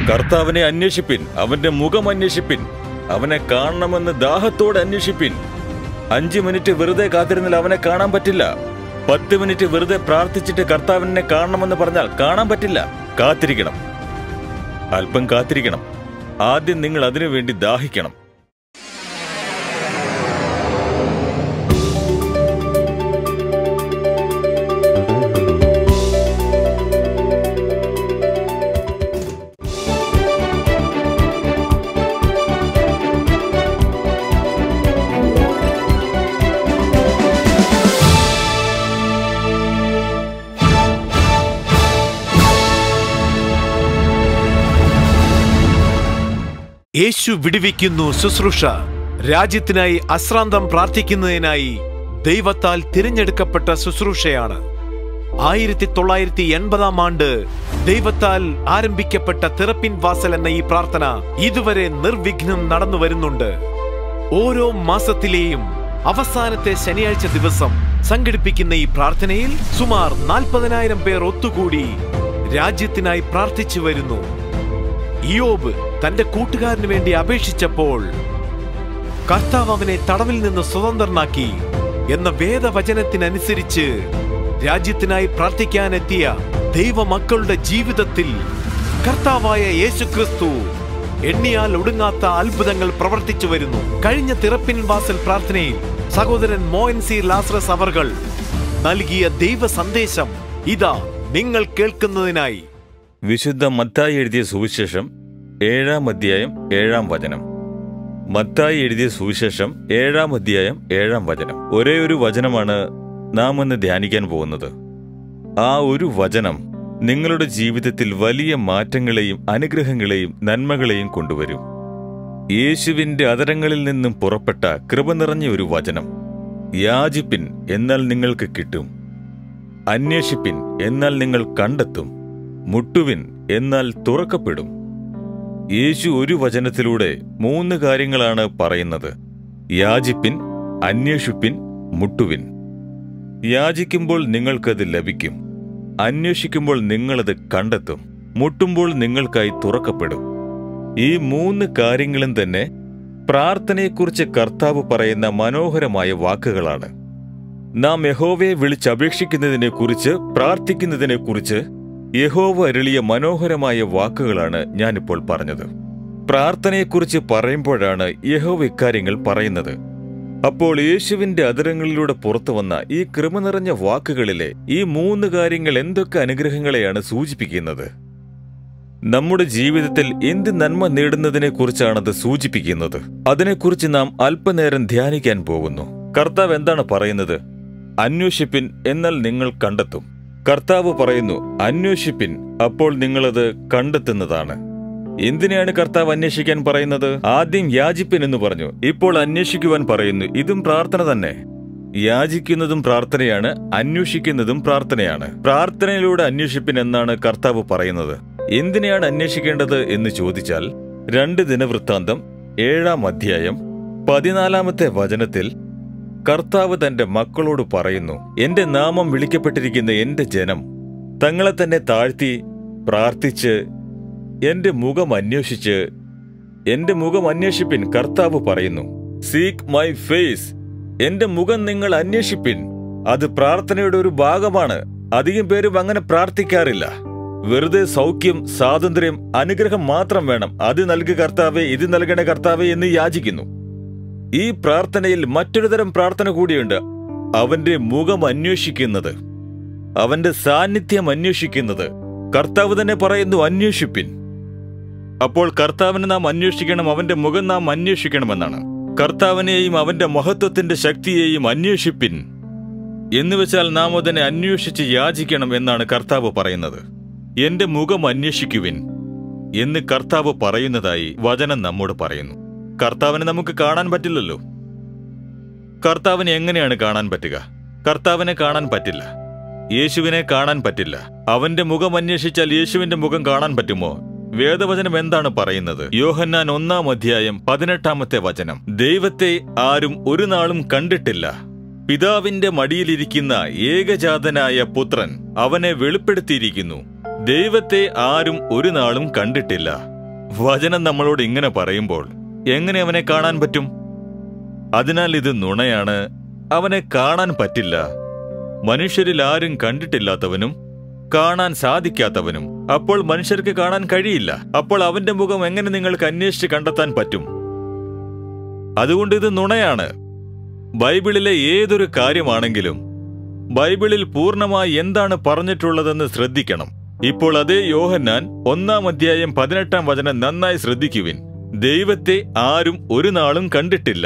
കർത്താവിനെ അന്വേഷിപ്പിൻ അവന്റെ മുഖം അന്വേഷിപ്പിൻ അവനെ കാണണമെന്ന് ദാഹത്തോടെ അന്വേഷിപ്പിൻ അഞ്ചു മിനിറ്റ് വെറുതെ കാത്തിരുന്നാൽ അവനെ കാണാൻ പറ്റില്ല പത്ത് മിനിറ്റ് വെറുതെ പ്രാർത്ഥിച്ചിട്ട് കർത്താവിനെ കാണണമെന്ന് പറഞ്ഞാൽ കാണാൻ പറ്റില്ല കാത്തിരിക്കണം അല്പം കാത്തിരിക്കണം ആദ്യം നിങ്ങൾ അതിനു വേണ്ടി ദാഹിക്കണം യേശു വിടുവിക്കുന്നു ശുശ്രൂഷ രാജ്യത്തിനായി അശ്രാന്തം പ്രാർത്ഥിക്കുന്നതിനായി ദൈവത്താൽ തിരഞ്ഞെടുക്കപ്പെട്ട ശുശ്രൂഷയാണ് ആയിരത്തി തൊള്ളായിരത്തി എൺപതാം ആണ്ട് ദൈവത്താൽ ആരംഭിക്കപ്പെട്ട തിറപ്പിൻ വാസൽ എന്ന ഈ പ്രാർത്ഥന ഇതുവരെ നിർവിഘ്നം നടന്നു വരുന്നുണ്ട് ഓരോ മാസത്തിലെയും അവസാനത്തെ ശനിയാഴ്ച ദിവസം സംഘടിപ്പിക്കുന്ന ഈ പ്രാർത്ഥനയിൽ സുമാർ നാൽപ്പതിനായിരം പേർ ഒത്തുകൂടി രാജ്യത്തിനായി പ്രാർത്ഥിച്ചു വരുന്നു ഇയോബ് തന്റെ കൂട്ടുകാരന് വേണ്ടി അപേക്ഷിച്ചപ്പോൾ കർത്താവ് അവനെ തടവിൽ നിന്ന് സ്വതന്ത്രനാക്കി എന്ന വേദവചനത്തിനനുസരിച്ച് രാജ്യത്തിനായി പ്രാർത്ഥിക്കാനെത്തിയ ദൈവമക്കളുടെ ജീവിതത്തിൽ കർത്താവായ യേശുക്രിസ്തു എണ്ണിയാൽ ഒടുങ്ങാത്ത അത്ഭുതങ്ങൾ പ്രവർത്തിച്ചു വരുന്നു കഴിഞ്ഞ തിറപ്പിൻ വാസൽ പ്രാർത്ഥനയിൽ സഹോദരൻ മോഹൻ സി ലാസ്രസ് അവർകൾ നൽകിയ ദൈവ സന്ദേശം ഇതാ നിങ്ങൾ കേൾക്കുന്നതിനായി വിശുദ്ധ മത്തായി എഴുതിയ സുവിശേഷം ഏഴാം അധ്യായം ഏഴാം വചനം മത്തായി എഴുതിയ സുവിശേഷം ഏഴാം അധ്യായം ഏഴാം വചനം ഒരേ ഒരു വചനമാണ് നാം ഇന്ന് ധ്യാനിക്കാൻ പോകുന്നത് ആ ഒരു വചനം നിങ്ങളുടെ ജീവിതത്തിൽ വലിയ മാറ്റങ്ങളെയും അനുഗ്രഹങ്ങളെയും നന്മകളെയും കൊണ്ടുവരും യേശുവിന്റെ അതരങ്ങളിൽ നിന്നും പുറപ്പെട്ട കൃപ നിറഞ്ഞ ഒരു വചനം യാചിപ്പിൻ എന്നാൽ നിങ്ങൾക്ക് കിട്ടും അന്വേഷിപ്പിൻ എന്നാൽ നിങ്ങൾ കണ്ടെത്തും മുട്ടുവിൻ എന്നാൽ തുറക്കപ്പെടും യേശു ഒരു വചനത്തിലൂടെ മൂന്ന് കാര്യങ്ങളാണ് പറയുന്നത് യാചിപ്പിൻ അന്വേഷിപ്പിൻ മുട്ടുവിൻ യാചിക്കുമ്പോൾ നിങ്ങൾക്കത് ലഭിക്കും അന്വേഷിക്കുമ്പോൾ നിങ്ങളത് കണ്ടെത്തും മുട്ടുമ്പോൾ നിങ്ങൾക്കായി തുറക്കപ്പെടും ഈ മൂന്ന് കാര്യങ്ങളും തന്നെ പ്രാർത്ഥനയെക്കുറിച്ച് കർത്താവ് പറയുന്ന മനോഹരമായ വാക്കുകളാണ് നാം യഹോവയെ വിളിച്ചപേക്ഷിക്കുന്നതിനെക്കുറിച്ച് പ്രാർത്ഥിക്കുന്നതിനെക്കുറിച്ച് യഹോവ അരുളിയ മനോഹരമായ വാക്കുകളാണ് ഞാനിപ്പോൾ പറഞ്ഞത് പ്രാർത്ഥനയെക്കുറിച്ച് പറയുമ്പോഴാണ് യഹോവ ഇക്കാര്യങ്ങൾ പറയുന്നത് അപ്പോൾ യേശുവിന്റെ അതിരങ്ങളിലൂടെ പുറത്തു വന്ന ഈ കൃപ നിറഞ്ഞ വാക്കുകളിലെ ഈ മൂന്ന് കാര്യങ്ങൾ എന്തൊക്കെ അനുഗ്രഹങ്ങളെയാണ് സൂചിപ്പിക്കുന്നത് നമ്മുടെ ജീവിതത്തിൽ എന്ത് നന്മ നേടുന്നതിനെക്കുറിച്ചാണത് സൂചിപ്പിക്കുന്നത് അതിനെക്കുറിച്ച് നാം അല്പനേരം ധ്യാനിക്കാൻ പോകുന്നു കർത്താവ് എന്താണ് പറയുന്നത് അന്വേഷിപ്പിൻ എന്നാൽ നിങ്ങൾ കണ്ടെത്തും കർത്താവ് പറയുന്നു അന്വേഷിപ്പിൻ അപ്പോൾ നിങ്ങളത് കണ്ടെത്തുന്നതാണ് എന്തിനാണ് കർത്താവ് അന്വേഷിക്കാൻ പറയുന്നത് ആദ്യം യാചിപ്പിൻ എന്ന് പറഞ്ഞു ഇപ്പോൾ അന്വേഷിക്കുവാൻ പറയുന്നു ഇതും പ്രാർത്ഥന തന്നെ യാചിക്കുന്നതും പ്രാർത്ഥനയാണ് അന്വേഷിക്കുന്നതും പ്രാർത്ഥനയാണ് പ്രാർത്ഥനയിലൂടെ അന്വേഷിപ്പിൻ എന്നാണ് കർത്താവ് പറയുന്നത് എന്തിനെയാണ് അന്വേഷിക്കേണ്ടത് എന്ന് ചോദിച്ചാൽ രണ്ട് ദിനവൃത്താന്തം ഏഴാം അധ്യായം പതിനാലാമത്തെ വചനത്തിൽ കർത്താവ് തന്റെ മക്കളോട് പറയുന്നു എന്റെ നാമം വിളിക്കപ്പെട്ടിരിക്കുന്ന എന്റെ ജനം തങ്ങളെ തന്നെ താഴ്ത്തി പ്രാർത്ഥിച്ച് എന്റെ മുഖം അന്വേഷിച്ച് എന്റെ മുഖം അന്വേഷിപ്പിൻ കർത്താവ് പറയുന്നു സീക്ക് മൈ ഫേസ് എന്റെ മുഖം നിങ്ങൾ അന്വേഷിപ്പിൻ അത് പ്രാർത്ഥനയുടെ ഒരു ഭാഗമാണ് അധികം പേരും അങ്ങനെ പ്രാർത്ഥിക്കാറില്ല വെറുതെ സൗഖ്യം സ്വാതന്ത്ര്യം അനുഗ്രഹം മാത്രം വേണം അത് നൽകി കർത്താവെ ഇത് നൽകണ കർത്താവെ എന്ന് യാചിക്കുന്നു ഈ പ്രാർത്ഥനയിൽ മറ്റൊരു തരം പ്രാർത്ഥന കൂടിയുണ്ട് അവന്റെ മുഖം അന്വേഷിക്കുന്നത് അവന്റെ സാന്നിധ്യം അന്വേഷിക്കുന്നത് കർത്താവ് തന്നെ പറയുന്നു അന്വേഷിപ്പിൻ അപ്പോൾ കർത്താവിനെ നാം അന്വേഷിക്കണം അവന്റെ മുഖം നാം അന്വേഷിക്കണമെന്നാണ് കർത്താവിനെയും അവന്റെ മഹത്വത്തിന്റെ ശക്തിയെയും അന്വേഷിപ്പിൻ എന്നുവെച്ചാൽ നാം അതിനെ അന്വേഷിച്ച് യാചിക്കണം എന്നാണ് കർത്താവ് പറയുന്നത് എന്റെ മുഖം അന്വേഷിക്കുവിൻ എന്ന് കർത്താവ് പറയുന്നതായി വചനം നമ്മോട് പറയുന്നു കർത്താവിനെ നമുക്ക് കാണാൻ പറ്റില്ലല്ലോ കർത്താവിനെ എങ്ങനെയാണ് കാണാൻ പറ്റുക കർത്താവിനെ കാണാൻ പറ്റില്ല യേശുവിനെ കാണാൻ പറ്റില്ല അവന്റെ മുഖം അന്വേഷിച്ചാൽ യേശുവിന്റെ മുഖം കാണാൻ പറ്റുമോ വേദവചനം എന്താണ് പറയുന്നത് യോഹന്നാൻ ഒന്നാം അധ്യായം പതിനെട്ടാമത്തെ വചനം ദൈവത്തെ ആരും ഒരു നാളും കണ്ടിട്ടില്ല പിതാവിന്റെ മടിയിലിരിക്കുന്ന ഏകജാതനായ പുത്രൻ അവനെ വെളിപ്പെടുത്തിയിരിക്കുന്നു ദൈവത്തെ ആരും ഒരു നാളും കണ്ടിട്ടില്ല വചനം നമ്മളോട് ഇങ്ങനെ പറയുമ്പോൾ എങ്ങനെ അവനെ കാണാൻ പറ്റും അതിനാൽ ഇത് നുണയാണ് അവനെ കാണാൻ പറ്റില്ല മനുഷ്യരിൽ ആരും കണ്ടിട്ടില്ലാത്തവനും കാണാൻ സാധിക്കാത്തവനും അപ്പോൾ മനുഷ്യർക്ക് കാണാൻ കഴിയില്ല അപ്പോൾ അവന്റെ മുഖം എങ്ങനെ നിങ്ങൾക്ക് അന്വേഷിച്ച് കണ്ടെത്താൻ പറ്റും അതുകൊണ്ട് ഇത് നുണയാണ് ബൈബിളിലെ ഏതൊരു കാര്യമാണെങ്കിലും ബൈബിളിൽ പൂർണ്ണമായി എന്താണ് പറഞ്ഞിട്ടുള്ളതെന്ന് ശ്രദ്ധിക്കണം ഇപ്പോൾ അതേ യോഹന്നാൻ ഒന്നാം അധ്യായം പതിനെട്ടാം വചനം നന്നായി ശ്രദ്ധിക്കുവിൻ ദൈവത്തെ ആരും ഒരു നാളും കണ്ടിട്ടില്ല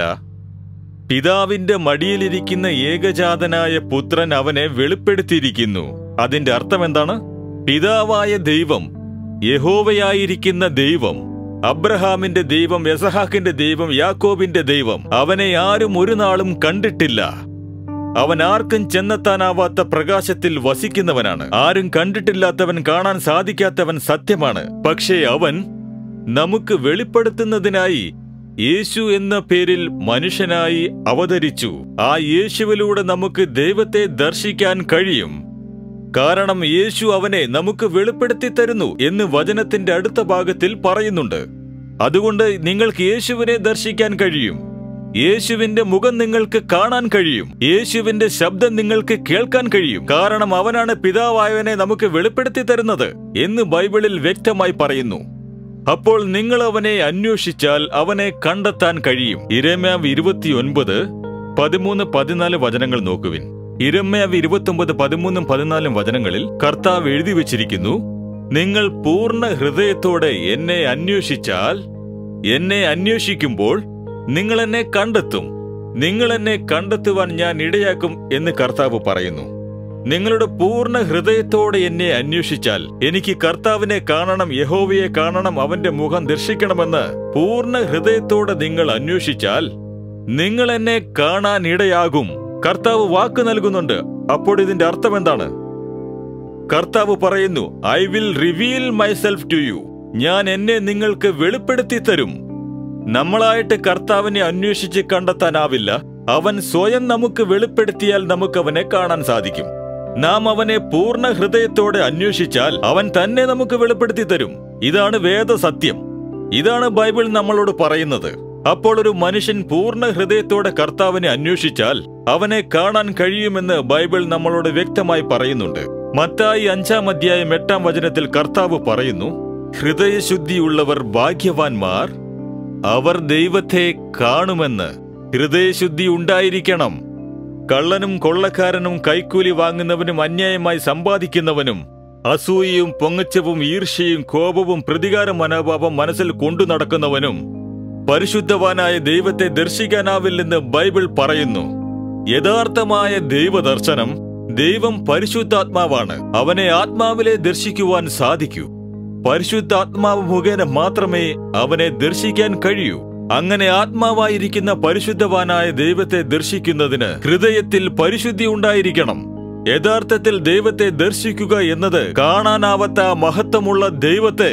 പിതാവിന്റെ മടിയിലിരിക്കുന്ന ഏകജാതനായ പുത്രൻ അവനെ വെളിപ്പെടുത്തിയിരിക്കുന്നു അതിന്റെ അർത്ഥം എന്താണ് പിതാവായ ദൈവം യഹോവയായിരിക്കുന്ന ദൈവം അബ്രഹാമിന്റെ ദൈവം യസഹാക്കിന്റെ ദൈവം യാക്കോബിന്റെ ദൈവം അവനെ ആരും ഒരു നാളും കണ്ടിട്ടില്ല അവൻ ആർക്കും ചെന്നെത്താനാവാത്ത പ്രകാശത്തിൽ വസിക്കുന്നവനാണ് ആരും കണ്ടിട്ടില്ലാത്തവൻ കാണാൻ സാധിക്കാത്തവൻ സത്യമാണ് പക്ഷേ അവൻ നമുക്ക് വെളിപ്പെടുത്തുന്നതിനായി യേശു എന്ന പേരിൽ മനുഷ്യനായി അവതരിച്ചു ആ യേശുവിലൂടെ നമുക്ക് ദൈവത്തെ ദർശിക്കാൻ കഴിയും കാരണം യേശു അവനെ നമുക്ക് വെളിപ്പെടുത്തി തരുന്നു എന്ന് വചനത്തിന്റെ അടുത്ത ഭാഗത്തിൽ പറയുന്നുണ്ട് അതുകൊണ്ട് നിങ്ങൾക്ക് യേശുവിനെ ദർശിക്കാൻ കഴിയും യേശുവിന്റെ മുഖം നിങ്ങൾക്ക് കാണാൻ കഴിയും യേശുവിന്റെ ശബ്ദം നിങ്ങൾക്ക് കേൾക്കാൻ കഴിയും കാരണം അവനാണ് പിതാവായവനെ നമുക്ക് വെളിപ്പെടുത്തി തരുന്നത് എന്ന് ബൈബിളിൽ വ്യക്തമായി പറയുന്നു അപ്പോൾ നിങ്ങൾ അവനെ അന്വേഷിച്ചാൽ അവനെ കണ്ടെത്താൻ കഴിയും ഇരമ്യാവ് ഇരുപത്തിയൊൻപത് പതിമൂന്ന് പതിനാല് വചനങ്ങൾ നോക്കുവിൻ ഇരമ്യാവ് ഇരുപത്തൊമ്പത് പതിമൂന്നും പതിനാലും വചനങ്ങളിൽ കർത്താവ് എഴുതി വച്ചിരിക്കുന്നു നിങ്ങൾ പൂർണ്ണ ഹൃദയത്തോടെ എന്നെ അന്വേഷിച്ചാൽ എന്നെ അന്വേഷിക്കുമ്പോൾ നിങ്ങൾ എന്നെ കണ്ടെത്തും നിങ്ങൾ എന്നെ കണ്ടെത്തുവാൻ ഞാൻ ഇടയാക്കും എന്ന് കർത്താവ് പറയുന്നു നിങ്ങളുടെ പൂർണ്ണ ഹൃദയത്തോടെ എന്നെ അന്വേഷിച്ചാൽ എനിക്ക് കർത്താവിനെ കാണണം യഹോവയെ കാണണം അവന്റെ മുഖം ദർശിക്കണമെന്ന് പൂർണ്ണ ഹൃദയത്തോടെ നിങ്ങൾ അന്വേഷിച്ചാൽ നിങ്ങൾ എന്നെ കാണാൻ ഇടയാകും കർത്താവ് വാക്ക് നൽകുന്നുണ്ട് അപ്പോൾ ഇതിന്റെ അർത്ഥം എന്താണ് കർത്താവ് പറയുന്നു I will reveal myself to you ഞാൻ എന്നെ നിങ്ങൾക്ക് വെളിപ്പെടുത്തി തരും നമ്മളായിട്ട് കർത്താവിനെ അന്വേഷിച്ച് കണ്ടെത്താനാവില്ല അവൻ സ്വയം നമുക്ക് വെളിപ്പെടുത്തിയാൽ നമുക്ക് അവനെ കാണാൻ സാധിക്കും നാം അവനെ പൂർണ്ണ ഹൃദയത്തോടെ അന്വേഷിച്ചാൽ അവൻ തന്നെ നമുക്ക് വെളിപ്പെടുത്തി തരും ഇതാണ് വേദസത്യം ഇതാണ് ബൈബിൾ നമ്മളോട് പറയുന്നത് അപ്പോൾ ഒരു മനുഷ്യൻ പൂർണ്ണ ഹൃദയത്തോടെ കർത്താവിനെ അന്വേഷിച്ചാൽ അവനെ കാണാൻ കഴിയുമെന്ന് ബൈബിൾ നമ്മളോട് വ്യക്തമായി പറയുന്നുണ്ട് മത്തായി അഞ്ചാം അധ്യായം എട്ടാം വചനത്തിൽ കർത്താവ് പറയുന്നു ഹൃദയശുദ്ധിയുള്ളവർ ഭാഗ്യവാന്മാർ അവർ ദൈവത്തെ കാണുമെന്ന് ഹൃദയശുദ്ധി ഉണ്ടായിരിക്കണം കള്ളനും കൊള്ളക്കാരനും കൈക്കൂലി വാങ്ങുന്നവനും അന്യായമായി സമ്പാദിക്കുന്നവനും അസൂയയും പൊങ്ങച്ചവും ഈർഷ്യയും കോപവും പ്രതികാര മനോഭാവം മനസ്സിൽ കൊണ്ടു നടക്കുന്നവനും പരിശുദ്ധവാനായ ദൈവത്തെ ദർശിക്കാനാവില്ലെന്ന് ബൈബിൾ പറയുന്നു യഥാർത്ഥമായ ദൈവദർശനം ദൈവം പരിശുദ്ധാത്മാവാണ് അവനെ ആത്മാവിലെ ദർശിക്കുവാൻ സാധിക്കൂ പരിശുദ്ധാത്മാവ് മുഖേന മാത്രമേ അവനെ ദർശിക്കാൻ കഴിയൂ അങ്ങനെ ആത്മാവായിരിക്കുന്ന പരിശുദ്ധവാനായ ദൈവത്തെ ദർശിക്കുന്നതിന് ഹൃദയത്തിൽ പരിശുദ്ധി ഉണ്ടായിരിക്കണം യഥാർത്ഥത്തിൽ ദൈവത്തെ ദർശിക്കുക എന്നത് കാണാനാവാത്ത ആ മഹത്വമുള്ള ദൈവത്തെ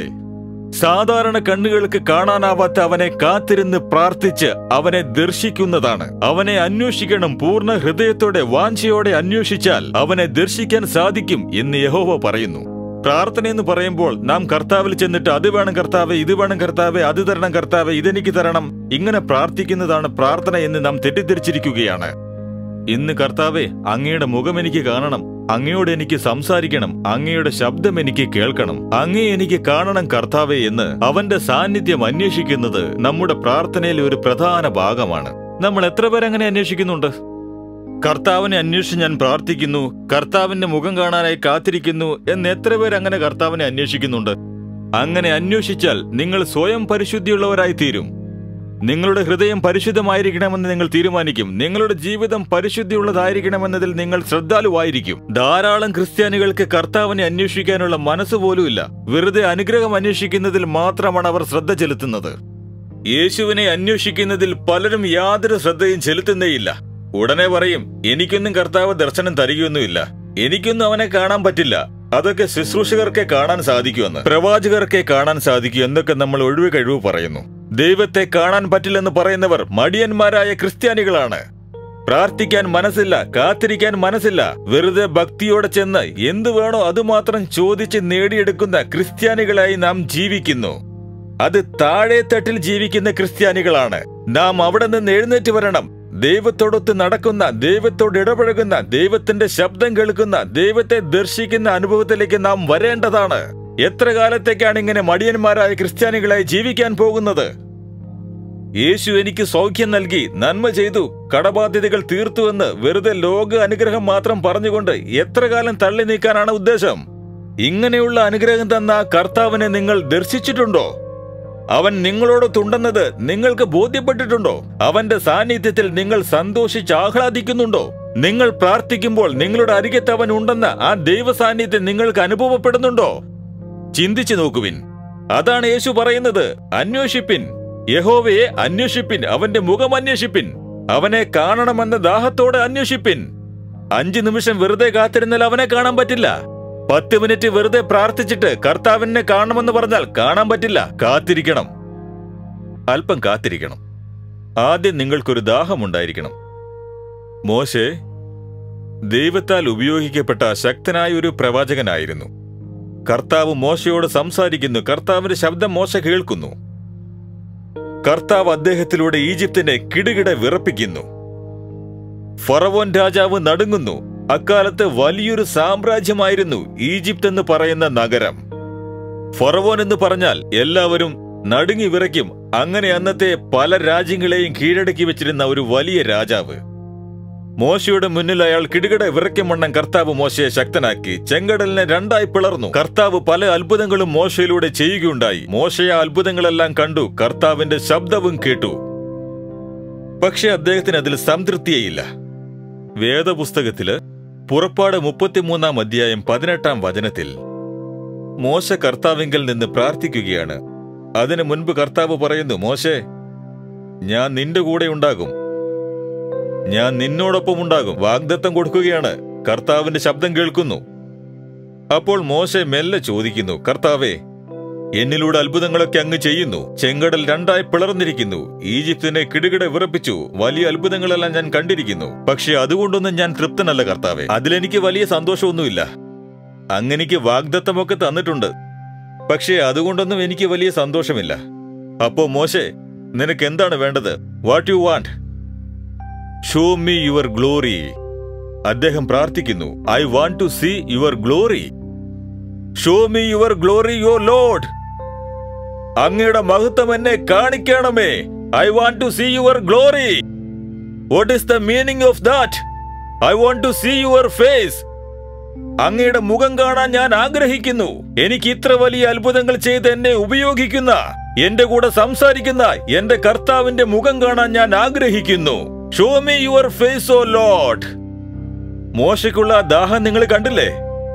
സാധാരണ കണ്ണുകൾക്ക് കാണാനാവാത്ത അവനെ കാത്തിരുന്ന് പ്രാർത്ഥിച്ച് അവനെ ദർശിക്കുന്നതാണ് അവനെ അന്വേഷിക്കണം പൂർണ്ണ ഹൃദയത്തോടെ വാഞ്ചയോടെ അന്വേഷിച്ചാൽ അവനെ ദർശിക്കാൻ സാധിക്കും എന്ന് യഹോവ പറയുന്നു പ്രാർത്ഥന എന്ന് പറയുമ്പോൾ നാം കർത്താവിൽ ചെന്നിട്ട് അത് വേണം കർത്താവെ ഇത് വേണം കർത്താവെ അത് തരണം കർത്താവെ ഇതെനിക്ക് തരണം ഇങ്ങനെ പ്രാർത്ഥിക്കുന്നതാണ് പ്രാർത്ഥന എന്ന് നാം തെറ്റിദ്ധരിച്ചിരിക്കുകയാണ് ഇന്ന് കർത്താവെ അങ്ങയുടെ മുഖം എനിക്ക് കാണണം അങ്ങയോട് എനിക്ക് സംസാരിക്കണം അങ്ങയുടെ ശബ്ദം എനിക്ക് കേൾക്കണം അങ്ങേ എനിക്ക് കാണണം കർത്താവെ എന്ന് അവന്റെ സാന്നിധ്യം അന്വേഷിക്കുന്നത് നമ്മുടെ പ്രാർത്ഥനയിലെ ഒരു പ്രധാന ഭാഗമാണ് നമ്മൾ എത്ര പേരങ്ങനെ അന്വേഷിക്കുന്നുണ്ട് കർത്താവിനെ അന്വേഷിച്ച് ഞാൻ പ്രാർത്ഥിക്കുന്നു കർത്താവിന്റെ മുഖം കാണാനായി കാത്തിരിക്കുന്നു എന്ന് എത്ര പേർ അങ്ങനെ കർത്താവിനെ അന്വേഷിക്കുന്നുണ്ട് അങ്ങനെ അന്വേഷിച്ചാൽ നിങ്ങൾ സ്വയം പരിശുദ്ധിയുള്ളവരായി തീരും നിങ്ങളുടെ ഹൃദയം പരിശുദ്ധമായിരിക്കണമെന്ന് നിങ്ങൾ തീരുമാനിക്കും നിങ്ങളുടെ ജീവിതം പരിശുദ്ധിയുള്ളതായിരിക്കണമെന്നതിൽ നിങ്ങൾ ശ്രദ്ധാലുവായിരിക്കും ധാരാളം ക്രിസ്ത്യാനികൾക്ക് കർത്താവിനെ അന്വേഷിക്കാനുള്ള മനസ്സ് പോലുമില്ല വെറുതെ അനുഗ്രഹം അന്വേഷിക്കുന്നതിൽ മാത്രമാണ് അവർ ശ്രദ്ധ ചെലുത്തുന്നത് യേശുവിനെ അന്വേഷിക്കുന്നതിൽ പലരും യാതൊരു ശ്രദ്ധയും ചെലുത്തുന്നേയില്ല ഉടനെ പറയും എനിക്കൊന്നും കർത്താവ് ദർശനം തരികയൊന്നുമില്ല എനിക്കൊന്നും അവനെ കാണാൻ പറ്റില്ല അതൊക്കെ ശുശ്രൂഷകർക്കെ കാണാൻ സാധിക്കുമെന്ന് പ്രവാചകർക്കെ കാണാൻ സാധിക്കൂ എന്നൊക്കെ നമ്മൾ ഒഴിവ് കഴിവ് പറയുന്നു ദൈവത്തെ കാണാൻ പറ്റില്ലെന്ന് പറയുന്നവർ മടിയന്മാരായ ക്രിസ്ത്യാനികളാണ് പ്രാർത്ഥിക്കാൻ മനസ്സില്ല കാത്തിരിക്കാൻ മനസ്സില്ല വെറുതെ ഭക്തിയോടെ ചെന്ന് എന്തു വേണോ അതുമാത്രം ചോദിച്ച് നേടിയെടുക്കുന്ന ക്രിസ്ത്യാനികളായി നാം ജീവിക്കുന്നു അത് താഴെത്തട്ടിൽ ജീവിക്കുന്ന ക്രിസ്ത്യാനികളാണ് നാം അവിടെ നിന്ന് എഴുന്നേറ്റ് വരണം ദൈവത്തോടൊത്ത് നടക്കുന്ന ദൈവത്തോട് ഇടപഴകുന്ന ദൈവത്തിന്റെ ശബ്ദം കേൾക്കുന്ന ദൈവത്തെ ദർശിക്കുന്ന അനുഭവത്തിലേക്ക് നാം വരേണ്ടതാണ് എത്ര കാലത്തേക്കാണ് ഇങ്ങനെ മടിയന്മാരായ ക്രിസ്ത്യാനികളായി ജീവിക്കാൻ പോകുന്നത് യേശു എനിക്ക് സൗഖ്യം നൽകി നന്മ ചെയ്തു കടബാധ്യതകൾ തീർത്തുവെന്ന് വെറുതെ ലോക അനുഗ്രഹം മാത്രം പറഞ്ഞുകൊണ്ട് എത്ര കാലം തള്ളി നീക്കാനാണ് ഉദ്ദേശം ഇങ്ങനെയുള്ള അനുഗ്രഹം തന്ന ആ കർത്താവിനെ നിങ്ങൾ ദർശിച്ചിട്ടുണ്ടോ അവൻ നിങ്ങളോടൊത്തുണ്ടെന്നത് നിങ്ങൾക്ക് ബോധ്യപ്പെട്ടിട്ടുണ്ടോ അവന്റെ സാന്നിധ്യത്തിൽ നിങ്ങൾ സന്തോഷിച്ച് ആഹ്ലാദിക്കുന്നുണ്ടോ നിങ്ങൾ പ്രാർത്ഥിക്കുമ്പോൾ നിങ്ങളുടെ അരികത്ത് അവൻ ഉണ്ടെന്ന ആ ദൈവ സാന്നിധ്യം നിങ്ങൾക്ക് അനുഭവപ്പെടുന്നുണ്ടോ ചിന്തിച്ചു നോക്കുവിൻ അതാണ് യേശു പറയുന്നത് അന്വേഷിപ്പിൻ യഹോവയെ അന്വേഷിപ്പിൻ അവന്റെ മുഖം അന്വേഷിപ്പിൻ അവനെ കാണണമെന്ന ദാഹത്തോടെ അന്വേഷിപ്പിൻ അഞ്ചു നിമിഷം വെറുതെ കാത്തിരുന്നാൽ അവനെ കാണാൻ പറ്റില്ല പത്ത് മിനിറ്റ് വെറുതെ പ്രാർത്ഥിച്ചിട്ട് കർത്താവിനെ കാണണമെന്ന് പറഞ്ഞാൽ കാണാൻ പറ്റില്ല കാത്തിരിക്കണം അല്പം കാത്തിരിക്കണം ആദ്യം നിങ്ങൾക്കൊരു ദാഹമുണ്ടായിരിക്കണം മോശെ ദൈവത്താൽ ഉപയോഗിക്കപ്പെട്ട ശക്തനായ ഒരു പ്രവാചകനായിരുന്നു കർത്താവ് മോശയോട് സംസാരിക്കുന്നു കർത്താവിന്റെ ശബ്ദം മോശ കേൾക്കുന്നു കർത്താവ് അദ്ദേഹത്തിലൂടെ ഈജിപ്തിനെ കിടുകിടെ വിറപ്പിക്കുന്നു ഫറവോൻ രാജാവ് നടുങ്ങുന്നു അക്കാലത്ത് വലിയൊരു സാമ്രാജ്യമായിരുന്നു ഈജിപ്ത് എന്ന് പറയുന്ന നഗരം ഫറവോൻ എന്ന് പറഞ്ഞാൽ എല്ലാവരും നടുങ്ങി വിറയ്ക്കും അങ്ങനെ അന്നത്തെ പല രാജ്യങ്ങളെയും കീഴടക്കി വെച്ചിരുന്ന ഒരു വലിയ രാജാവ് മോശയുടെ മുന്നിൽ അയാൾ കിടുകിട വിറയ്ക്കുമണ്ണം കർത്താവ് മോശയെ ശക്തനാക്കി ചെങ്കടലിനെ രണ്ടായി പിളർന്നു കർത്താവ് പല അത്ഭുതങ്ങളും മോശയിലൂടെ ചെയ്യുകയുണ്ടായി മോശയെ അത്ഭുതങ്ങളെല്ലാം കണ്ടു കർത്താവിന്റെ ശബ്ദവും കേട്ടു പക്ഷെ അദ്ദേഹത്തിന് അതിൽ സംതൃപ്തിയേയില്ല വേദപുസ്തകത്തില് പുറപ്പാട് മുപ്പത്തിമൂന്നാം അധ്യായം പതിനെട്ടാം വചനത്തിൽ മോശ കർത്താവിങ്കൽ നിന്ന് പ്രാർത്ഥിക്കുകയാണ് അതിനു മുൻപ് കർത്താവ് പറയുന്നു മോശെ ഞാൻ നിന്റെ കൂടെ ഉണ്ടാകും ഞാൻ നിന്നോടൊപ്പം ഉണ്ടാകും വാഗ്ദത്തം കൊടുക്കുകയാണ് കർത്താവിന്റെ ശബ്ദം കേൾക്കുന്നു അപ്പോൾ മോശെ മെല്ലെ ചോദിക്കുന്നു കർത്താവേ എന്നിലൂടെ അത്ഭുതങ്ങളൊക്കെ അങ്ങ് ചെയ്യുന്നു ചെങ്കടൽ രണ്ടായി പിളർന്നിരിക്കുന്നു ഈജിപ്തിനെ കിടുകിട വിറപ്പിച്ചു വലിയ അത്ഭുതങ്ങളെല്ലാം ഞാൻ കണ്ടിരിക്കുന്നു പക്ഷെ അതുകൊണ്ടൊന്നും ഞാൻ തൃപ്തനല്ല കർത്താവെ അതിലെനിക്ക് വലിയ സന്തോഷമൊന്നുമില്ല അങ്ങെനിക്ക് വാഗ്ദത്തമൊക്കെ തന്നിട്ടുണ്ട് പക്ഷേ അതുകൊണ്ടൊന്നും എനിക്ക് വലിയ സന്തോഷമില്ല അപ്പോ മോശെ നിനക്ക് എന്താണ് വേണ്ടത് what you want show me your glory അദ്ദേഹം പ്രാർത്ഥിക്കുന്നു I want to see your glory show me your glory o lord അങ്ങയുടെ മഹത്വം എന്നെ കാണിക്കണമേ I want to see your glory what is the meaning of that I want to see your face അങ്ങയുടെ മുഖം കാണാൻ ഞാൻ ആഗ്രഹിക്കുന്നു എനിക്ക് ഇത്ര വലിയ അത്ഭുതങ്ങൾ ചെയ്ത് എന്നെ ഉപയോഗിക്കുന്ന എന്റെ കൂടെ സംസാരിക്കുന്ന എന്റെ കർത്താവിന്റെ മുഖം കാണാൻ ഞാൻ ആഗ്രഹിക്കുന്നു show me your face o lord മോശയ്ക്കുള്ള ആ ദാഹം നിങ്ങൾ കണ്ടില്ലേ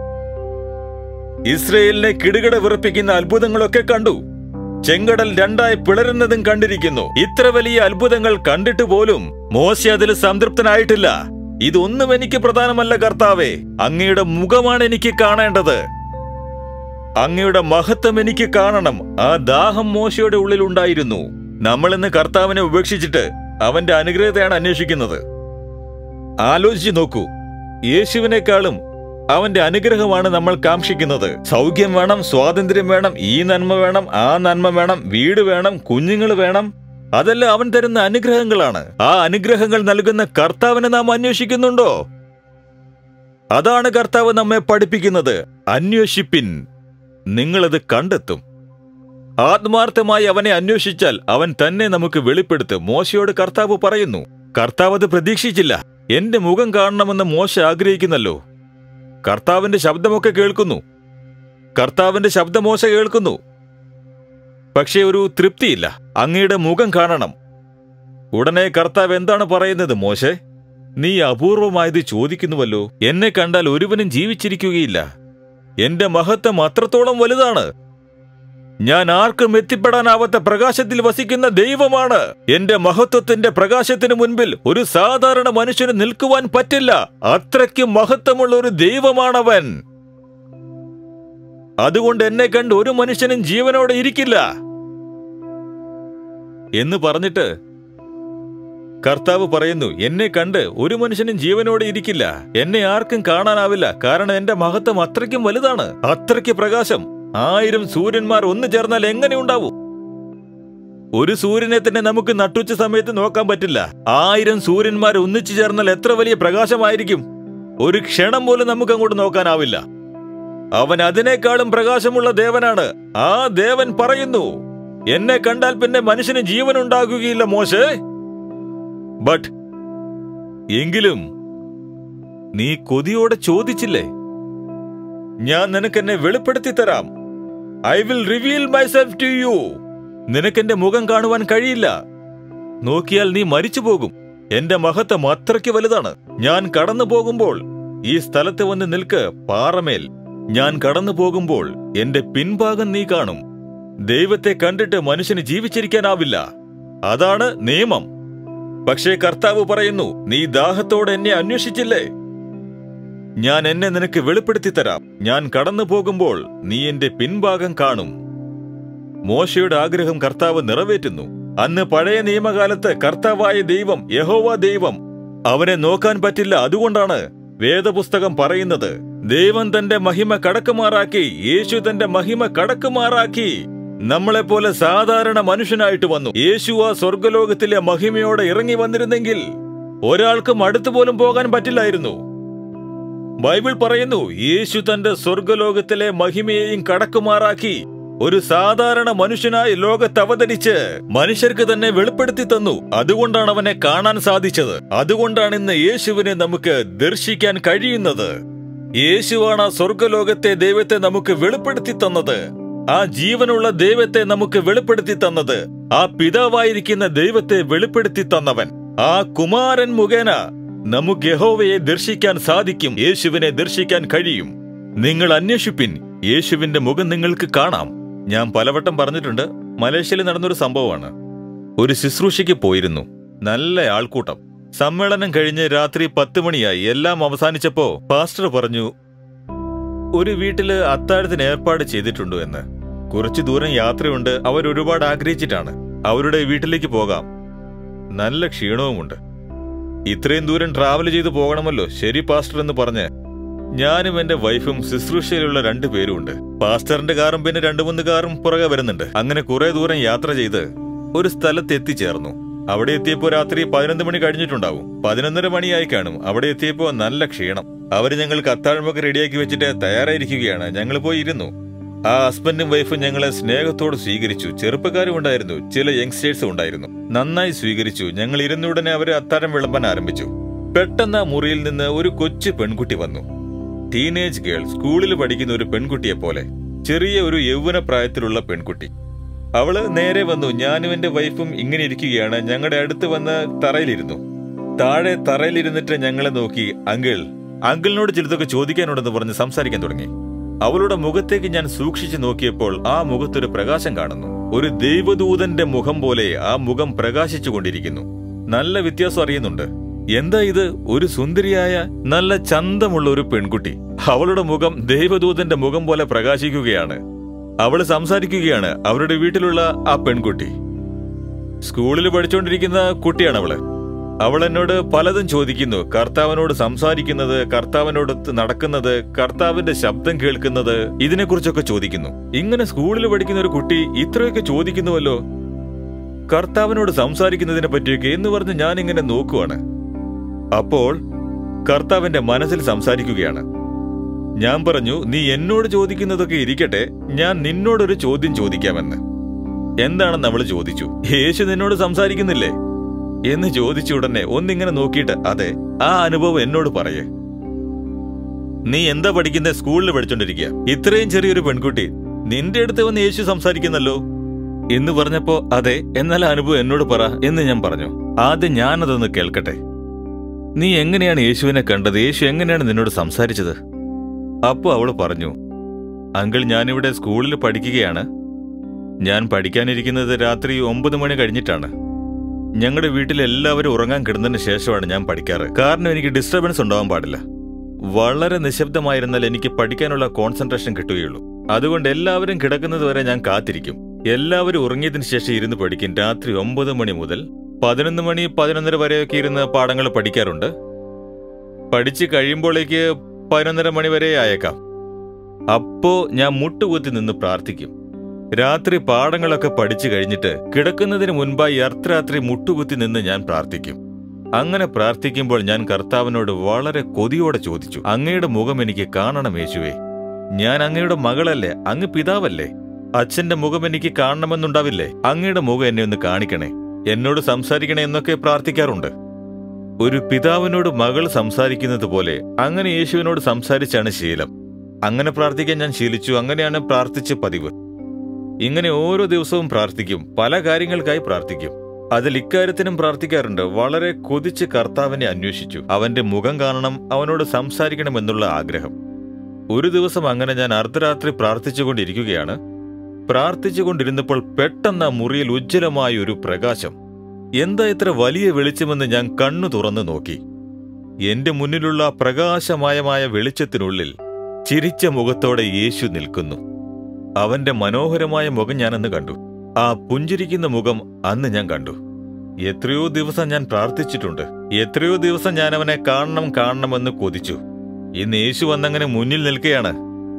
ഇസ്രയേലിനെ കിടുകിട വിറപ്പിക്കുന്ന അത്ഭുതങ്ങളൊക്കെ കണ്ടു ചെങ്കടൽ രണ്ടായി പിളരുന്നതും കണ്ടിരിക്കുന്നു ഇത്ര വലിയ അത്ഭുതങ്ങൾ കണ്ടിട്ട് പോലും മോശ അതിൽ സംതൃപ്തനായിട്ടില്ല ഇതൊന്നും എനിക്ക് പ്രധാനമല്ല കർത്താവേ അങ്ങയുടെ മുഖമാണ് എനിക്ക് കാണേണ്ടത് അങ്ങയുടെ മഹത്വം എനിക്ക് കാണണം ആ ദാഹം മോശയുടെ ഉള്ളിൽ ഉണ്ടായിരുന്നു നമ്മൾ ഇന്ന് കർത്താവിനെ ഉപേക്ഷിച്ചിട്ട് അവന്റെ അനുഗ്രഹത്തെയാണ് അന്വേഷിക്കുന്നത് ആലോചിച്ചു നോക്കൂ യേശുവിനേക്കാളും അവന്റെ അനുഗ്രഹമാണ് നമ്മൾ കാക്ഷിക്കുന്നത് സൗഖ്യം വേണം സ്വാതന്ത്ര്യം വേണം ഈ നന്മ വേണം ആ നന്മ വേണം വീട് വേണം കുഞ്ഞുങ്ങൾ വേണം അതെല്ലാം അവൻ തരുന്ന അനുഗ്രഹങ്ങളാണ് ആ അനുഗ്രഹങ്ങൾ നൽകുന്ന കർത്താവിനെ നാം അന്വേഷിക്കുന്നുണ്ടോ അതാണ് കർത്താവ് നമ്മെ പഠിപ്പിക്കുന്നത് അന്വേഷിപ്പിൻ നിങ്ങളത് കണ്ടെത്തും ആത്മാർത്ഥമായി അവനെ അന്വേഷിച്ചാൽ അവൻ തന്നെ നമുക്ക് വെളിപ്പെടുത്തും മോശയോട് കർത്താവ് പറയുന്നു കർത്താവ് അത് പ്രതീക്ഷിച്ചില്ല എന്റെ മുഖം കാണണമെന്ന് മോശ ആഗ്രഹിക്കുന്നല്ലോ കർത്താവിന്റെ ശബ്ദമൊക്കെ കേൾക്കുന്നു കർത്താവിന്റെ ശബ്ദം മോശ കേൾക്കുന്നു പക്ഷേ ഒരു തൃപ്തിയില്ല അങ്ങയുടെ മുഖം കാണണം ഉടനെ കർത്താവ് എന്താണ് പറയുന്നത് മോശെ നീ അപൂർവമായത് ചോദിക്കുന്നുവല്ലോ എന്നെ കണ്ടാൽ ഒരുവനും ജീവിച്ചിരിക്കുകയില്ല എന്റെ മഹത്വം അത്രത്തോളം വലുതാണ് ഞാൻ ആർക്കും എത്തിപ്പെടാനാവാത്ത പ്രകാശത്തിൽ വസിക്കുന്ന ദൈവമാണ് എന്റെ മഹത്വത്തിന്റെ പ്രകാശത്തിന് മുൻപിൽ ഒരു സാധാരണ മനുഷ്യന് നിൽക്കുവാൻ പറ്റില്ല അത്രയ്ക്ക് മഹത്വമുള്ള ഒരു ദൈവമാണവൻ അതുകൊണ്ട് എന്നെ കണ്ട് ഒരു മനുഷ്യനും ജീവനോടെ ഇരിക്കില്ല എന്ന് പറഞ്ഞിട്ട് കർത്താവ് പറയുന്നു എന്നെ കണ്ട് ഒരു മനുഷ്യനും ജീവനോടെ ഇരിക്കില്ല എന്നെ ആർക്കും കാണാനാവില്ല കാരണം എന്റെ മഹത്വം അത്രയ്ക്കും വലുതാണ് അത്രയ്ക്ക് പ്രകാശം ആയിരം സൂര്യന്മാർ ഒന്നു ചേർന്നാൽ എങ്ങനെ ഉണ്ടാവും ഒരു സൂര്യനെ തന്നെ നമുക്ക് നട്ടുച്ച സമയത്ത് നോക്കാൻ പറ്റില്ല ആയിരം സൂര്യന്മാർ ഒന്നിച്ചു ചേർന്നാൽ എത്ര വലിയ പ്രകാശമായിരിക്കും ഒരു ക്ഷണം പോലും നമുക്ക് അങ്ങോട്ട് നോക്കാനാവില്ല അവൻ അതിനേക്കാളും പ്രകാശമുള്ള ദേവനാണ് ആ ദേവൻ പറയുന്നു എന്നെ കണ്ടാൽ പിന്നെ മനുഷ്യന് ജീവൻ ഉണ്ടാകുകയില്ല മോശേ ബട്ട് എങ്കിലും നീ കൊതിയോടെ ചോദിച്ചില്ലേ ഞാൻ നിനക്കെന്നെ വെളിപ്പെടുത്തി തരാം I will reveal myself to you നിനക്കെന്റെ മുഖം കാണുവാൻ കഴിയില്ല നോക്കിയാൽ നീ മരിച്ചു പോകും എന്റെ മഹത്വം അത്രയ്ക്ക് വലുതാണ് ഞാൻ കടന്നു പോകുമ്പോൾ ഈ സ്ഥലത്ത് വന്ന് നിൽക്ക് പാറമേൽ ഞാൻ കടന്നു പോകുമ്പോൾ എന്റെ പിൻഭാഗം നീ കാണും ദൈവത്തെ കണ്ടിട്ട് മനുഷ്യന് ജീവിച്ചിരിക്കാനാവില്ല അതാണ് നിയമം പക്ഷേ കർത്താവ് പറയുന്നു നീ ദാഹത്തോടെ എന്നെ അന്വേഷിച്ചില്ലേ ഞാൻ എന്നെ നിനക്ക് വെളിപ്പെടുത്തി തരാം ഞാൻ കടന്നു പോകുമ്പോൾ നീ എന്റെ പിൻഭാഗം കാണും മോശയുടെ ആഗ്രഹം കർത്താവ് നിറവേറ്റുന്നു അന്ന് പഴയ നിയമകാലത്ത് കർത്താവായ ദൈവം യഹോവ ദൈവം അവനെ നോക്കാൻ പറ്റില്ല അതുകൊണ്ടാണ് വേദപുസ്തകം പറയുന്നത് ദൈവം തന്റെ മഹിമ കടക്കുമാറാക്കി യേശു തന്റെ മഹിമ കടക്കുമാറാക്കി നമ്മളെപ്പോലെ സാധാരണ മനുഷ്യനായിട്ട് വന്നു യേശു ആ സ്വർഗലോകത്തിലെ മഹിമയോടെ ഇറങ്ങി വന്നിരുന്നെങ്കിൽ ഒരാൾക്കും അടുത്തു പോലും പോകാൻ പറ്റില്ലായിരുന്നു ബൈബിൾ പറയുന്നു യേശു തന്റെ സ്വർഗലോകത്തിലെ മഹിമയെയും കടക്കുമാറാക്കി ഒരു സാധാരണ മനുഷ്യനായി ലോകത്ത് അവതരിച്ച് മനുഷ്യർക്ക് തന്നെ വെളിപ്പെടുത്തി തന്നു അതുകൊണ്ടാണ് അവനെ കാണാൻ സാധിച്ചത് അതുകൊണ്ടാണ് ഇന്ന് യേശുവിനെ നമുക്ക് ദർശിക്കാൻ കഴിയുന്നത് യേശുവാണ് ആ സ്വർഗലോകത്തെ ദൈവത്തെ നമുക്ക് വെളിപ്പെടുത്തി തന്നത് ആ ജീവനുള്ള ദൈവത്തെ നമുക്ക് വെളിപ്പെടുത്തി തന്നത് ആ പിതാവായിരിക്കുന്ന ദൈവത്തെ വെളിപ്പെടുത്തി തന്നവൻ ആ കുമാരൻ മുഖേന നമുക്ക് യഹോവയെ ദർശിക്കാൻ സാധിക്കും യേശുവിനെ ദർശിക്കാൻ കഴിയും നിങ്ങൾ അന്വേഷിപ്പിൻ യേശുവിന്റെ മുഖം നിങ്ങൾക്ക് കാണാം ഞാൻ പലവട്ടം പറഞ്ഞിട്ടുണ്ട് മലേഷ്യയിൽ നടന്നൊരു സംഭവമാണ് ഒരു ശുശ്രൂഷയ്ക്ക് പോയിരുന്നു നല്ല ആൾക്കൂട്ടം സമ്മേളനം കഴിഞ്ഞ് രാത്രി പത്ത് മണിയായി എല്ലാം അവസാനിച്ചപ്പോ പാസ്റ്റർ പറഞ്ഞു ഒരു വീട്ടില് അത്താഴത്തിന് ഏർപ്പാട് ചെയ്തിട്ടുണ്ടോ എന്ന് കുറച്ചു ദൂരം യാത്രയുണ്ട് അവർ ഒരുപാട് ആഗ്രഹിച്ചിട്ടാണ് അവരുടെ വീട്ടിലേക്ക് പോകാം നല്ല ക്ഷീണവുമുണ്ട് ഇത്രയും ദൂരം ട്രാവൽ ചെയ്ത് പോകണമല്ലോ ശരി പാസ്റ്റർ എന്ന് പറഞ്ഞ് ഞാനും എന്റെ വൈഫും ശുശ്രൂഷയിലുള്ള രണ്ടു പേരുമുണ്ട് പാസ്റ്ററിന്റെ കാറും പിന്നെ രണ്ടു മൂന്ന് കാറും പുറകെ വരുന്നുണ്ട് അങ്ങനെ കുറെ ദൂരം യാത്ര ചെയ്ത് ഒരു സ്ഥലത്ത് എത്തിച്ചേർന്നു അവിടെ എത്തിയപ്പോ രാത്രി പതിനൊന്ന് മണി കഴിഞ്ഞിട്ടുണ്ടാവും പതിനൊന്നര മണിയായി കാണും അവിടെ എത്തിയപ്പോ നല്ല ക്ഷീണം അവര് ഞങ്ങൾക്ക് അത്താഴമൊക്കെ റെഡിയാക്കി വെച്ചിട്ട് തയ്യാറായിരിക്കുകയാണ് ഞങ്ങൾ പോയി ഇരുന്നു ആ ഹസ്ബൻഡും വൈഫും ഞങ്ങളെ സ്നേഹത്തോട് സ്വീകരിച്ചു ചെറുപ്പക്കാരും ഉണ്ടായിരുന്നു ചില യങ്സ്റ്റേഴ്സും ഉണ്ടായിരുന്നു നന്നായി സ്വീകരിച്ചു ഞങ്ങൾ ഇരുന്നുടനെ അവരെ അത്താഴം വിളമ്പാൻ ആരംഭിച്ചു പെട്ടെന്ന് ആ മുറിയിൽ നിന്ന് ഒരു കൊച്ചു പെൺകുട്ടി വന്നു ടീനേജ് ഗേൾ സ്കൂളിൽ പഠിക്കുന്ന ഒരു പെൺകുട്ടിയെ പോലെ ചെറിയ ഒരു യൗവന പ്രായത്തിലുള്ള പെൺകുട്ടി അവള് നേരെ വന്നു ഞാനും എന്റെ വൈഫും ഇങ്ങനെ ഇരിക്കുകയാണ് ഞങ്ങളുടെ അടുത്ത് വന്ന് തറയിലിരുന്നു താഴെ തറയിലിരുന്നിട്ട് ഞങ്ങളെ നോക്കി അങ്കിൾ അങ്കിളിനോട് ചിലതൊക്കെ ചോദിക്കാനുണ്ടെന്ന് പറഞ്ഞ് സംസാരിക്കാൻ തുടങ്ങി അവളുടെ മുഖത്തേക്ക് ഞാൻ സൂക്ഷിച്ചു നോക്കിയപ്പോൾ ആ മുഖത്തൊരു പ്രകാശം കാണുന്നു ഒരു ദൈവദൂതന്റെ മുഖം പോലെ ആ മുഖം പ്രകാശിച്ചു കൊണ്ടിരിക്കുന്നു നല്ല വ്യത്യാസം അറിയുന്നുണ്ട് എന്താ ഇത് ഒരു സുന്ദരിയായ നല്ല ചന്തമുള്ള ഒരു പെൺകുട്ടി അവളുടെ മുഖം ദൈവദൂതന്റെ മുഖം പോലെ പ്രകാശിക്കുകയാണ് അവള് സംസാരിക്കുകയാണ് അവരുടെ വീട്ടിലുള്ള ആ പെൺകുട്ടി സ്കൂളിൽ പഠിച്ചുകൊണ്ടിരിക്കുന്ന കുട്ടിയാണ് അവള് അവൾ എന്നോട് പലതും ചോദിക്കുന്നു കർത്താവിനോട് സംസാരിക്കുന്നത് കർത്താവിനോടൊത്ത് നടക്കുന്നത് കർത്താവിന്റെ ശബ്ദം കേൾക്കുന്നത് ഇതിനെക്കുറിച്ചൊക്കെ ചോദിക്കുന്നു ഇങ്ങനെ സ്കൂളിൽ പഠിക്കുന്ന ഒരു കുട്ടി ഇത്രയൊക്കെ ചോദിക്കുന്നുവല്ലോ കർത്താവിനോട് സംസാരിക്കുന്നതിനെ പറ്റിയൊക്കെ എന്ന് പറഞ്ഞ് ഞാൻ ഇങ്ങനെ നോക്കുവാണ് അപ്പോൾ കർത്താവിന്റെ മനസ്സിൽ സംസാരിക്കുകയാണ് ഞാൻ പറഞ്ഞു നീ എന്നോട് ചോദിക്കുന്നതൊക്കെ ഇരിക്കട്ടെ ഞാൻ നിന്നോടൊരു ചോദ്യം ചോദിക്കാമെന്ന് എന്താണെന്ന് അവള് ചോദിച്ചു യേശു നിന്നോട് സംസാരിക്കുന്നില്ലേ എന്ന് ചോദിച്ച ഉടനെ ഒന്നിങ്ങനെ നോക്കിയിട്ട് അതെ ആ അനുഭവം എന്നോട് പറയേ നീ എന്താ പഠിക്കുന്ന സ്കൂളിൽ പഠിച്ചോണ്ടിരിക്കുക ഇത്രയും ചെറിയൊരു പെൺകുട്ടി നിന്റെ അടുത്ത് വന്ന് യേശു സംസാരിക്കുന്നല്ലോ എന്ന് പറഞ്ഞപ്പോ അതെ എന്നാൽ ആ അനുഭവം എന്നോട് പറ എന്ന് ഞാൻ പറഞ്ഞു ആദ്യം ഞാനതൊന്ന് കേൾക്കട്ടെ നീ എങ്ങനെയാണ് യേശുവിനെ കണ്ടത് യേശു എങ്ങനെയാണ് നിന്നോട് സംസാരിച്ചത് അപ്പോ അവള് പറഞ്ഞു അങ്കിൾ ഞാനിവിടെ സ്കൂളിൽ പഠിക്കുകയാണ് ഞാൻ പഠിക്കാനിരിക്കുന്നത് രാത്രി ഒമ്പത് മണി കഴിഞ്ഞിട്ടാണ് ഞങ്ങളുടെ വീട്ടിൽ എല്ലാവരും ഉറങ്ങാൻ കിടന്നതിന് ശേഷമാണ് ഞാൻ പഠിക്കാറ് കാരണം എനിക്ക് ഡിസ്റ്റർബൻസ് ഉണ്ടാവാൻ പാടില്ല വളരെ നിശബ്ദമായിരുന്നാൽ എനിക്ക് പഠിക്കാനുള്ള കോൺസെൻട്രേഷൻ കിട്ടുകയുള്ളൂ അതുകൊണ്ട് എല്ലാവരും കിടക്കുന്നത് വരെ ഞാൻ കാത്തിരിക്കും എല്ലാവരും ഉറങ്ങിയതിനു ശേഷം ഇരുന്ന് പഠിക്കും രാത്രി ഒമ്പത് മണി മുതൽ പതിനൊന്ന് മണി പതിനൊന്നര വരെയൊക്കെ ഇരുന്ന് പാഠങ്ങൾ പഠിക്കാറുണ്ട് പഠിച്ച് കഴിയുമ്പോഴേക്ക് പതിനൊന്നര മണി വരെ ആയേക്കാം അപ്പോ ഞാൻ മുട്ടുകുത്തി നിന്ന് പ്രാർത്ഥിക്കും രാത്രി പാഠങ്ങളൊക്കെ പഠിച്ചു കഴിഞ്ഞിട്ട് കിടക്കുന്നതിന് മുൻപായി അർദ്ധരാത്രി മുട്ടുകുത്തി നിന്ന് ഞാൻ പ്രാർത്ഥിക്കും അങ്ങനെ പ്രാർത്ഥിക്കുമ്പോൾ ഞാൻ കർത്താവിനോട് വളരെ കൊതിയോടെ ചോദിച്ചു അങ്ങയുടെ മുഖം എനിക്ക് കാണണം യേശുവേ ഞാൻ അങ്ങയുടെ മകളല്ലേ അങ്ങ് പിതാവല്ലേ അച്ഛന്റെ മുഖം എനിക്ക് കാണണമെന്നുണ്ടാവില്ലേ അങ്ങയുടെ മുഖം എന്നെ ഒന്ന് കാണിക്കണേ എന്നോട് സംസാരിക്കണേ എന്നൊക്കെ പ്രാർത്ഥിക്കാറുണ്ട് ഒരു പിതാവിനോട് മകൾ സംസാരിക്കുന്നത് പോലെ അങ്ങനെ യേശുവിനോട് സംസാരിച്ചാണ് ശീലം അങ്ങനെ പ്രാർത്ഥിക്കാൻ ഞാൻ ശീലിച്ചു അങ്ങനെയാണ് പ്രാർത്ഥിച്ച പതിവ് ഇങ്ങനെ ഓരോ ദിവസവും പ്രാർത്ഥിക്കും പല കാര്യങ്ങൾക്കായി പ്രാർത്ഥിക്കും അതിൽ ഇക്കാര്യത്തിനും പ്രാർത്ഥിക്കാറുണ്ട് വളരെ കൊതിച്ച് കർത്താവിനെ അന്വേഷിച്ചു അവന്റെ മുഖം കാണണം അവനോട് സംസാരിക്കണമെന്നുള്ള ആഗ്രഹം ഒരു ദിവസം അങ്ങനെ ഞാൻ അർദ്ധരാത്രി പ്രാർത്ഥിച്ചുകൊണ്ടിരിക്കുകയാണ് പ്രാർത്ഥിച്ചുകൊണ്ടിരുന്നപ്പോൾ പെട്ടെന്ന് ആ മുറിയിൽ ഉജ്ജ്വലമായ ഒരു പ്രകാശം എന്താ ഇത്ര വലിയ വെളിച്ചമെന്ന് ഞാൻ കണ്ണു തുറന്നു നോക്കി എന്റെ മുന്നിലുള്ള ആ പ്രകാശമയമായ വെളിച്ചത്തിനുള്ളിൽ ചിരിച്ച മുഖത്തോടെ യേശു നിൽക്കുന്നു അവന്റെ മനോഹരമായ മുഖം ഞാനന്ന് കണ്ടു ആ പുഞ്ചിരിക്കുന്ന മുഖം അന്ന് ഞാൻ കണ്ടു എത്രയോ ദിവസം ഞാൻ പ്രാർത്ഥിച്ചിട്ടുണ്ട് എത്രയോ ദിവസം ഞാൻ അവനെ കാണണം കാണണമെന്ന് കൊതിച്ചു ഇന്ന് യേശു വന്നങ്ങനെ മുന്നിൽ നിൽക്കുകയാണ്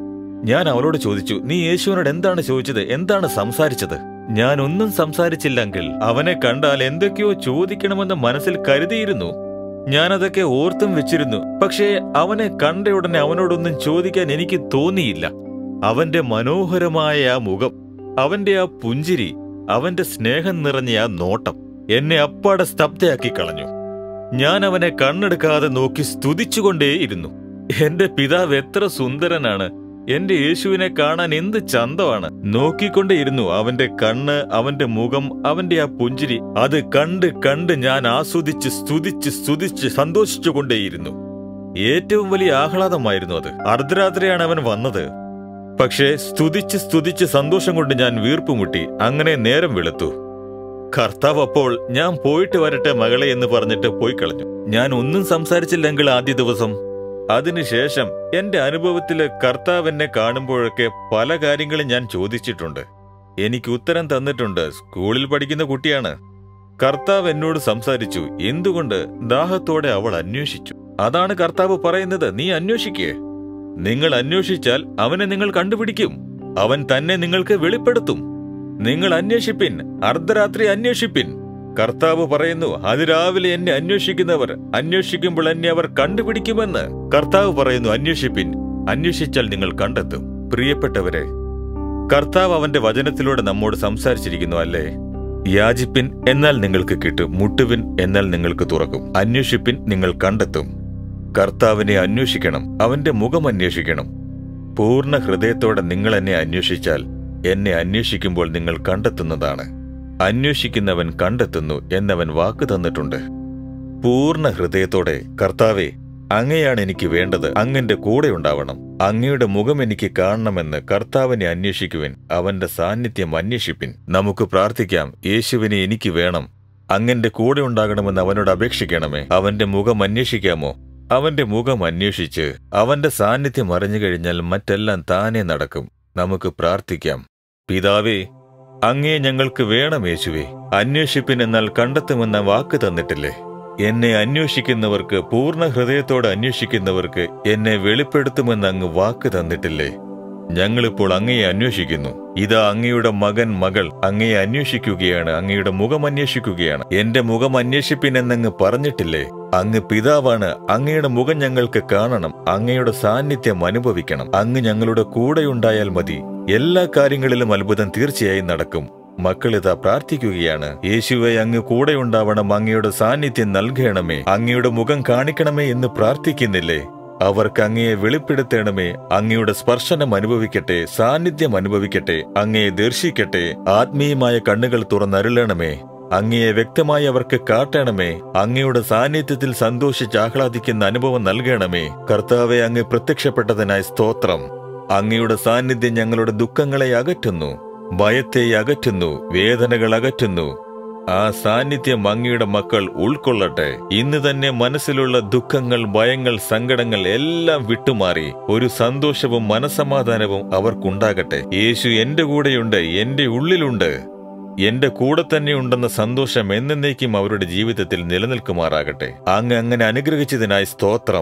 ഞാൻ അവളോട് ചോദിച്ചു നീ യേശുവിനോട് എന്താണ് ചോദിച്ചത് എന്താണ് സംസാരിച്ചത് ഞാൻ ഒന്നും സംസാരിച്ചില്ലെങ്കിൽ അവനെ കണ്ടാൽ എന്തൊക്കെയോ ചോദിക്കണമെന്ന് മനസ്സിൽ കരുതിയിരുന്നു ഞാനതൊക്കെ ഓർത്തും വെച്ചിരുന്നു പക്ഷേ അവനെ കണ്ട ഉടനെ അവനോടൊന്നും ചോദിക്കാൻ എനിക്ക് തോന്നിയില്ല അവന്റെ മനോഹരമായ ആ മുഖം അവന്റെ ആ പുഞ്ചിരി അവന്റെ സ്നേഹം നിറഞ്ഞ ആ നോട്ടം എന്നെ അപ്പാടെ സ്തബ്ധയാക്കി കളഞ്ഞു ഞാൻ അവനെ കണ്ണെടുക്കാതെ നോക്കി സ്തുതിച്ചുകൊണ്ടേയിരുന്നു എന്റെ പിതാവ് എത്ര സുന്ദരനാണ് എന്റെ യേശുവിനെ കാണാൻ എന്ത് ചന്തമാണ് നോക്കിക്കൊണ്ടേയിരുന്നു അവന്റെ കണ്ണ് അവന്റെ മുഖം അവന്റെ ആ പുഞ്ചിരി അത് കണ്ട് കണ്ട് ഞാൻ ആസ്വദിച്ച് സ്തുതിച്ച് സ്തുതിച്ച് സന്തോഷിച്ചുകൊണ്ടേയിരുന്നു ഏറ്റവും വലിയ ആഹ്ലാദമായിരുന്നു അത് അർദ്ധരാത്രിയാണ് അവൻ വന്നത് പക്ഷേ സ്തുതിച്ച് സ്തുതിച്ച് സന്തോഷം കൊണ്ട് ഞാൻ വീർപ്പുമുട്ടി അങ്ങനെ നേരം വെളുത്തു കർത്താവ് അപ്പോൾ ഞാൻ പോയിട്ട് വരട്ടെ മകളെ എന്ന് പറഞ്ഞിട്ട് പോയി കളഞ്ഞു ഞാൻ ഒന്നും സംസാരിച്ചില്ലെങ്കിൽ ആദ്യ ദിവസം അതിനുശേഷം എന്റെ അനുഭവത്തില് കർത്താവ് എന്നെ കാണുമ്പോഴൊക്കെ പല കാര്യങ്ങളും ഞാൻ ചോദിച്ചിട്ടുണ്ട് എനിക്ക് ഉത്തരം തന്നിട്ടുണ്ട് സ്കൂളിൽ പഠിക്കുന്ന കുട്ടിയാണ് കർത്താവ് എന്നോട് സംസാരിച്ചു എന്തുകൊണ്ട് ദാഹത്തോടെ അവൾ അന്വേഷിച്ചു അതാണ് കർത്താവ് പറയുന്നത് നീ അന്വേഷിക്കേ നിങ്ങൾ അന്വേഷിച്ചാൽ അവനെ നിങ്ങൾ കണ്ടുപിടിക്കും അവൻ തന്നെ നിങ്ങൾക്ക് വെളിപ്പെടുത്തും നിങ്ങൾ അന്വേഷിപ്പിൻ അർദ്ധരാത്രി അന്വേഷിപ്പിൻ കർത്താവ് പറയുന്നു അതിരാവിലെ എന്നെ അന്വേഷിക്കുന്നവർ അന്വേഷിക്കുമ്പോൾ എന്നെ അവർ കണ്ടുപിടിക്കുമെന്ന് കർത്താവ് പറയുന്നു അന്വേഷിപ്പിൻ അന്വേഷിച്ചാൽ നിങ്ങൾ കണ്ടെത്തും പ്രിയപ്പെട്ടവരെ കർത്താവ് അവന്റെ വചനത്തിലൂടെ നമ്മോട് സംസാരിച്ചിരിക്കുന്നു അല്ലേ യാചിപ്പിൻ എന്നാൽ നിങ്ങൾക്ക് കിട്ടും മുട്ടുവിൻ എന്നാൽ നിങ്ങൾക്ക് തുറക്കും അന്വേഷിപ്പിൻ നിങ്ങൾ കണ്ടെത്തും കർത്താവിനെ അന്വേഷിക്കണം അവന്റെ മുഖം അന്വേഷിക്കണം പൂർണ്ണ ഹൃദയത്തോടെ നിങ്ങൾ എന്നെ അന്വേഷിച്ചാൽ എന്നെ അന്വേഷിക്കുമ്പോൾ നിങ്ങൾ കണ്ടെത്തുന്നതാണ് അന്വേഷിക്കുന്നവൻ കണ്ടെത്തുന്നു എന്നവൻ വാക്ക് തന്നിട്ടുണ്ട് പൂർണ്ണ ഹൃദയത്തോടെ കർത്താവെ അങ്ങയാണ് എനിക്ക് വേണ്ടത് അങ്ങന്റെ കൂടെ ഉണ്ടാവണം അങ്ങയുടെ മുഖം എനിക്ക് കാണണമെന്ന് കർത്താവിനെ അന്വേഷിക്കുവിൻ അവന്റെ സാന്നിധ്യം അന്വേഷിപ്പിൻ നമുക്ക് പ്രാർത്ഥിക്കാം യേശുവിനെ എനിക്ക് വേണം അങ്ങന്റെ കൂടെ ഉണ്ടാകണമെന്ന് അവനോട് അപേക്ഷിക്കണമേ അവന്റെ മുഖം അന്വേഷിക്കാമോ അവന്റെ മുഖം അന്വേഷിച്ച് അവന്റെ സാന്നിധ്യം അറിഞ്ഞു കഴിഞ്ഞാൽ മറ്റെല്ലാം താനേ നടക്കും നമുക്ക് പ്രാർത്ഥിക്കാം പിതാവേ അങ്ങേ ഞങ്ങൾക്ക് വേണം യേശുവേ അന്വേഷിപ്പിൻ എന്നാൽ കണ്ടെത്തുമെന്ന വാക്ക് തന്നിട്ടില്ലേ എന്നെ അന്വേഷിക്കുന്നവർക്ക് പൂർണ്ണ ഹൃദയത്തോടെ അന്വേഷിക്കുന്നവർക്ക് എന്നെ വെളിപ്പെടുത്തുമെന്ന് അങ്ങ് വാക്ക് തന്നിട്ടില്ലേ ഞങ്ങളിപ്പോൾ അങ്ങയെ അന്വേഷിക്കുന്നു ഇതാ അങ്ങയുടെ മകൻ മകൾ അങ്ങയെ അന്വേഷിക്കുകയാണ് അങ്ങയുടെ മുഖം അന്വേഷിക്കുകയാണ് എന്റെ മുഖം അന്വേഷിപ്പിൻ എന്നങ്ങ് പറഞ്ഞിട്ടില്ലേ അങ്ങ് പിതാവാണ് അങ്ങയുടെ മുഖം ഞങ്ങൾക്ക് കാണണം അങ്ങയുടെ സാന്നിധ്യം അനുഭവിക്കണം അങ്ങ് ഞങ്ങളുടെ കൂടെയുണ്ടായാൽ മതി എല്ലാ കാര്യങ്ങളിലും അത്ഭുതം തീർച്ചയായും നടക്കും മക്കളിതാ പ്രാർത്ഥിക്കുകയാണ് യേശുവെ അങ്ങ് കൂടെയുണ്ടാവണം അങ്ങയുടെ സാന്നിധ്യം നൽകണമേ അങ്ങയുടെ മുഖം കാണിക്കണമേ എന്ന് പ്രാർത്ഥിക്കുന്നില്ലേ അവർക്ക് അങ്ങയെ വെളിപ്പെടുത്തണമേ അങ്ങയുടെ സ്പർശനം അനുഭവിക്കട്ടെ സാന്നിധ്യം അനുഭവിക്കട്ടെ അങ്ങയെ ദർശിക്കട്ടെ ആത്മീയമായ കണ്ണുകൾ തുറന്നരുളണമേ അങ്ങയെ വ്യക്തമായി അവർക്ക് കാട്ടണമേ അങ്ങയുടെ സാന്നിധ്യത്തിൽ സന്തോഷിച്ച് ആഹ്ലാദിക്കുന്ന അനുഭവം നൽകണമേ കർത്താവെ അങ്ങ് പ്രത്യക്ഷപ്പെട്ടതിനായി സ്തോത്രം അങ്ങയുടെ സാന്നിധ്യം ഞങ്ങളുടെ ദുഃഖങ്ങളെ അകറ്റുന്നു ഭയത്തെ അകറ്റുന്നു വേദനകൾ അകറ്റുന്നു ആ സാന്നിധ്യം അങ്ങയുടെ മക്കൾ ഉൾക്കൊള്ളട്ടെ ഇന്ന് തന്നെ മനസ്സിലുള്ള ദുഃഖങ്ങൾ ഭയങ്ങൾ സങ്കടങ്ങൾ എല്ലാം വിട്ടുമാറി ഒരു സന്തോഷവും മനസമാധാനവും അവർക്കുണ്ടാകട്ടെ യേശു എന്റെ കൂടെയുണ്ട് എന്റെ ഉള്ളിലുണ്ട് എന്റെ കൂടെ തന്നെയുണ്ടെന്ന സന്തോഷം എന്നേക്കും അവരുടെ ജീവിതത്തിൽ നിലനിൽക്കുമാറാകട്ടെ അങ്ങ് അങ്ങനെ അനുഗ്രഹിച്ചതിനായി സ്തോത്രം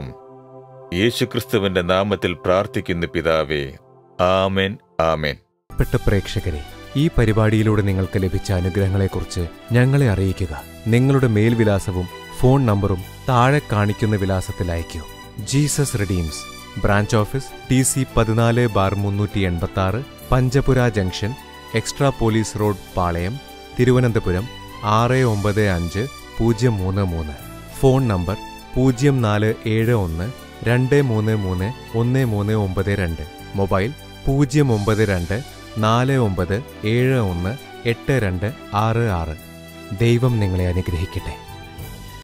യേശുക്രിസ്തുവിന്റെ നാമത്തിൽ പ്രാർത്ഥിക്കുന്ന പിതാവേ ആമേൻ ആമേൻ പ്രിയപ്പെട്ട പ്രേക്ഷകരെ ഈ പരിപാടിയിലൂടെ നിങ്ങൾക്ക് ലഭിച്ച അനുഗ്രഹങ്ങളെക്കുറിച്ച് ഞങ്ങളെ അറിയിക്കുക നിങ്ങളുടെ മേൽവിലാസവും ഫോൺ നമ്പറും താഴെ കാണിക്കുന്ന വിലാസത്തിൽ അയയ്ക്കൂ Jesus redeems branch office T C പതിനാല് ബാർ മുന്നൂറ്റി എൺപത്തി ആറ് Panchapura junction extra police road Palayam Thiruvananthapuram ആറ് ഒമ്പത് അഞ്ച് പൂജ്യം മൂന്ന് മൂന്ന് ഫോൺ നമ്പർ പൂജ്യം നാല് ഏഴ് ഒന്ന് രണ്ട് മൂന്ന് മൂന്ന് ഒന്ന് മൂന്ന് ഒമ്പത് രണ്ട് മൊബൈൽ പൂജ്യം ഒമ്പത് രണ്ട് നാല് ഒമ്പത് ഏഴ് ഒന്ന് എട്ട് രണ്ട് ആറ് ആറ് ദൈവം നിങ്ങളെ അനുഗ്രഹിക്കട്ടെ